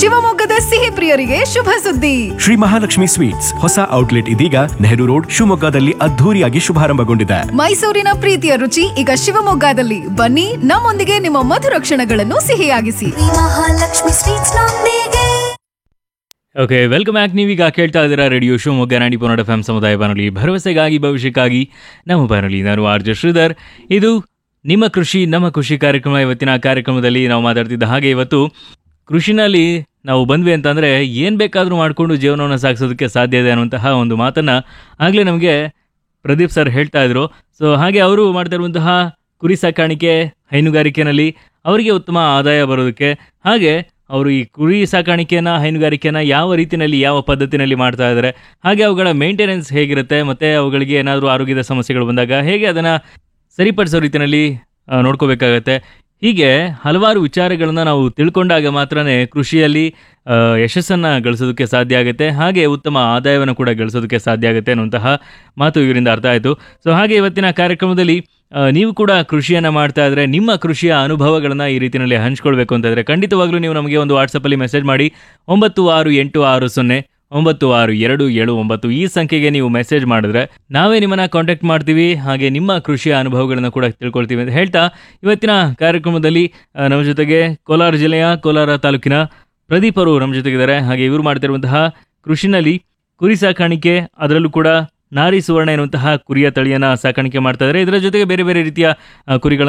ಶಿವಮೊಗ್ಗದ ಸಿಹಿ ಪ್ರಿಯರಿಗೆ ಶುಭ ಸುದ್ದಿ ಶ್ರೀ ಮಹಾಲಕ್ಷ್ಮಿ ಸ್ವೀಟ್ಸ್ ಹೊಸ ಔಟ್ಲೆಟ್ ಇದೀಗ ನೆಹರು ರೋಡ್ ಶಿವಮೊಗ್ಗದಲ್ಲಿ ಅದ್ಧೂರಿಯಾಗಿ ಶುಭಾರಂಭಗೊಂಡಿದೆ ಮೈಸೂರಿನ ಪ್ರೀತಿಯ ರುಚಿ ಈಗ ಶಿವಮೊಗ್ಗದಲ್ಲಿ ಬನ್ನಿ ನಮ್ಮೊಂದಿಗೆ ನಿಮ್ಮ ಮಧುರ ಕ್ಷಣಗಳನ್ನು ಸಿಹಿಯಾಗಿಸಿ ಮಹಾಲಕ್ಷ್ಮಿ ಸ್ವೀಟ್ಸ್ ನೊಂದಿಗೆ ಓಕೆ ವೆಲ್ಕಮ್ ಬ್ಯಾಕ್ ನೀವೀಗ ಕೇಳ್ತಾ ಇದ್ದೀರಾ ರೇಡಿಯೋ ಶಿವಮೊಗ್ಗ ನಾಡಿ ಪೊನ್ನಡ ಎಫ್ ಸಮುದಾಯ ಬಾನುಲಿ ಭರವಸೆಗಾಗಿ ಭವಿಷ್ಯಕ್ಕಾಗಿ ನಮ್ಮ ಬಾನುಲಿ ನಾನು ಆರ್ ಜೆ ಶ್ರೀಧರ್ ಇದು ನಿಮ್ಮ ಕೃಷಿ ನಮ್ಮ ಕೃಷಿ ಕಾರ್ಯಕ್ರಮ ಇವತ್ತಿನ ಕಾರ್ಯಕ್ರಮದಲ್ಲಿ ನಾವು ಮಾತಾಡ್ತಿದ್ದ ಹಾಗೆ ಇವತ್ತು ಕೃಷಿನಲ್ಲಿ ನಾವು ಬಂದ್ವಿ ಅಂತಂದರೆ ಏನು ಬೇಕಾದರೂ ಮಾಡಿಕೊಂಡು ಜೀವನವನ್ನು ಸಾಗಿಸೋದಕ್ಕೆ ಸಾಧ್ಯ ಇದೆ ಅನ್ನುವಂತಹ ಒಂದು ಮಾತನ್ನು ಆಗಲೇ ನಮಗೆ ಪ್ರದೀಪ್ ಸರ್ ಹೇಳ್ತಾ ಇದ್ರು ಸೊ ಹಾಗೆ ಅವರು ಮಾಡ್ತಾ ಇರುವಂತಹ ಕುರಿ ಸಾಕಾಣಿಕೆ ಹೈನುಗಾರಿಕೆನಲ್ಲಿ ಅವರಿಗೆ ಉತ್ತಮ ಆದಾಯ ಬರೋದಕ್ಕೆ ಹಾಗೆ ಅವರು ಈ ಕುರಿ ಸಾಕಾಣಿಕೆನ ಹೈನುಗಾರಿಕೆನ ಯಾವ ರೀತಿಯಲ್ಲಿ ಯಾವ ಪದ್ಧತಿನಲ್ಲಿ ಮಾಡ್ತಾ ಇದ್ದಾರೆ ಹಾಗೆ ಅವುಗಳ ಮೇಂಟೆನೆನ್ಸ್ ಹೇಗಿರುತ್ತೆ ಮತ್ತು ಅವುಗಳಿಗೆ ಏನಾದರೂ ಆರೋಗ್ಯದ ಸಮಸ್ಯೆಗಳು ಬಂದಾಗ ಹೇಗೆ ಅದನ್ನು ಸರಿಪಡಿಸೋ ರೀತಿಯಲ್ಲಿ ಆ, ನೋಡ್ಕೋಬೇಕಾಗತ್ತೆ ಹೀಗೆ ಹಲವಾರು ವಿಚಾರಗಳನ್ನ ನಾವು ತಿಳ್ಕೊಂಡಾಗ ಮಾತ್ರನೇ ಕೃಷಿಯಲ್ಲಿ ಆ, ಯಶಸ್ಸನ್ನ ಗಳಿಸೋದಕ್ಕೆ ಸಾಧ್ಯ ಆಗುತ್ತೆ ಹಾಗೆ ಉತ್ತಮ ಆದಾಯವನ್ನು ಕೂಡ ಗಳಿಸೋದಕ್ಕೆ ಸಾಧ್ಯ ಆಗುತ್ತೆ ಅನ್ನುವಂತಹ ಮಾತು ಇವರಿಂದ ಅರ್ಥ ಆಯಿತು ಸೊ ಹಾಗೆ ಇವತ್ತಿನ ಕಾರ್ಯಕ್ರಮದಲ್ಲಿ ಆ, ನೀವು ಕೂಡ ಕೃಷಿಯನ್ನು ಮಾಡ್ತಾ ಇದ್ರೆ ನಿಮ್ಮ ಕೃಷಿಯ ಅನುಭವಗಳನ್ನು ಈ ರೀತಿಯಲ್ಲಿ ಹಂಚ್ಕೊಳ್ಬೇಕು ಅಂತ ಇದ್ರೆ ಖಂಡಿತವಾಗ್ಲೂ ನೀವು ನಮಗೆ ಒಂದು ವಾಟ್ಸಪ್ಪಲ್ಲಿ ಮೆಸೇಜ್ ಮಾಡಿ ಒಂಬತ್ತು ಆರು ಎಂಟು ಆರು ಸೊನ್ನೆ ಒಂಬತ್ತು ಆರು ಎರಡು ಏಳು ಒಂಬತ್ತು ಈ ಸಂಖ್ಯೆಗೆ ನೀವು ಮೆಸೇಜ್ ಮಾಡಿದ್ರೆ ನಾವೇ ನಿಮ್ಮನ್ನ ಕಾಂಟ್ಯಾಕ್ಟ್ ಮಾಡ್ತೀವಿ ಹಾಗೆ ನಿಮ್ಮ ಕೃಷಿಯ ಅನುಭವಗಳನ್ನು ಕೂಡ ತಿಳ್ಕೊಳ್ತೀವಿ ಅಂತ ಹೇಳ್ತಾ ಇವತ್ತಿನ ಕಾರ್ಯಕ್ರಮದಲ್ಲಿ ಆ, ನಮ್ಮ ಜೊತೆಗೆ ಕೋಲಾರ ಜಿಲ್ಲೆಯ ಕೋಲಾರ ತಾಲೂಕಿನ ಪ್ರದೀಪ್ ಅವರು ನಮ್ಮ ಜೊತೆಗಿದ್ದಾರೆ ಹಾಗೆ ಇವರು ಮಾಡ್ತಿರುವಂತಹ ಕೃಷಿನಲ್ಲಿ ಕುರಿ ಸಾಕಾಣಿಕೆ ಅದರಲ್ಲೂ ಕೂಡ ನಾರಿ ಸುವರ್ಣ ಎನ್ನುವಂತಹ ಕುರಿಯ ತಳಿಯನ್ನ ಸಾಕಾಣಿಕೆ ಮಾಡ್ತಾ ಇದ್ದಾರೆ ಇದರ ಜೊತೆಗೆ ಬೇರೆ ಬೇರೆ ರೀತಿಯ ಆ, ಕುರಿಗಳನ್ನ